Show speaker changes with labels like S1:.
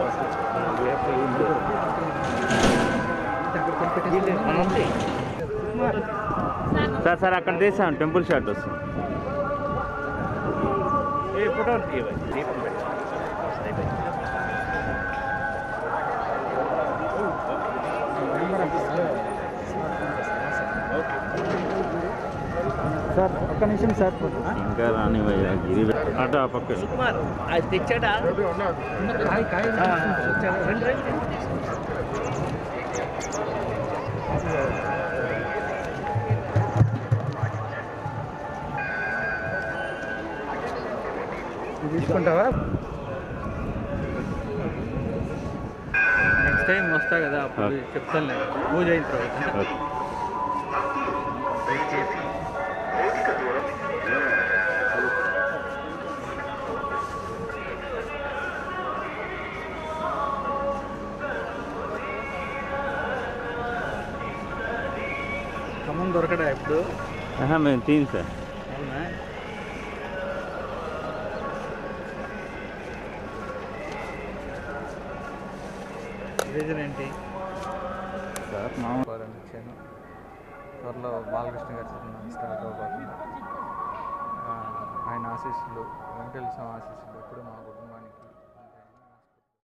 S1: Sir sir అక్కడ తీసాం temple shot వస్తుంది
S2: సార్ ఒక్క నిమిషం సార్
S1: ఇంకా రానివయ్యా గిరి అటు ఆ పక్క
S2: ఇది తీసుకుంటావా
S3: నెక్స్ట్ టైం వస్తా కదా అప్పుడు చెప్తాను నేను పూజ అయిన తర్వాత
S1: ఓకే.
S3: ఖమ్మం దొరకడా ఇప్పుడు
S1: ఆహా, మేము తీన్ సార్
S3: అవునా రీజన్ ఏంటి
S2: సార్ మామూలు
S3: పోవాలని వచ్చాను త్వరలో బాలకృష్ణ గారి సినిమా స్టార్ట్ అవబోతుంది ఆ, ఆయన ఆశీస్సులు వెంకటేశ్వర స్వామి ఆశీస్సులు ఎప్పుడు మాకు